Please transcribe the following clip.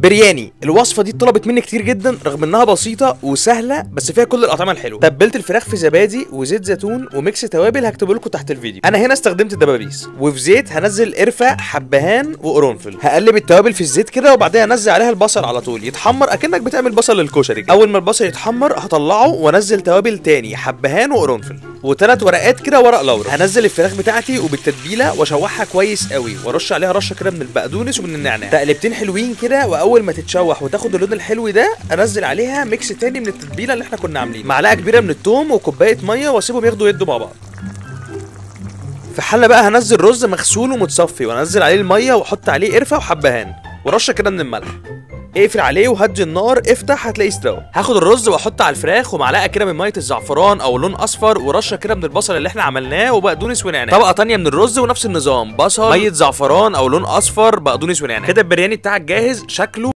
برياني الوصفه دي طلبت مني كتير جدا رغم انها بسيطه وسهله بس فيها كل الاطعمه الحلوه تبلت الفراخ في زبادي وزيت زيتون وميكس توابل هكتبه لكم تحت الفيديو انا هنا استخدمت الدبابيس وفي زيت هنزل قرفه حبهان وقرنفل هقلب التوابل في الزيت كده وبعدها انزل عليها البصل على طول يتحمر اكنك بتعمل بصل للكشري كده. اول ما البصل يتحمر هطلعه وانزل توابل تاني حبهان وقرنفل وثلاث ورقات كده ورق لورا هنزل الفراخ بتاعتي وبالتتبيله واشوحها كويس قوي وارش عليها رشه كده من البقدونس ومن النعناع تقلبتين حلوين كده واول ما تتشوح وتاخد اللون الحلو ده انزل عليها ميكس تاني من التتبيله اللي احنا كنا عاملينه معلقه كبيره من التوم وكوبايه ميه واسيبهم ياخدوا يدوا مع بعض في حله بقى هنزل رز مغسول ومتصفي وانزل عليه الميه واحط عليه قرفه وحبهان ورشه كده من الملح اقفل عليه وهدي النار افتح هتلاقيه استوى هاخد الرز واحط على الفراخ ومعلقه كده من ميه الزعفران او لون اصفر ورشه كده من البصل اللي احنا عملناه وبقدونس ونعناع طبقه تانية من الرز ونفس النظام بصل ميه زعفران او لون اصفر بقدونس ونعناع كده البرياني بتاعك جاهز شكله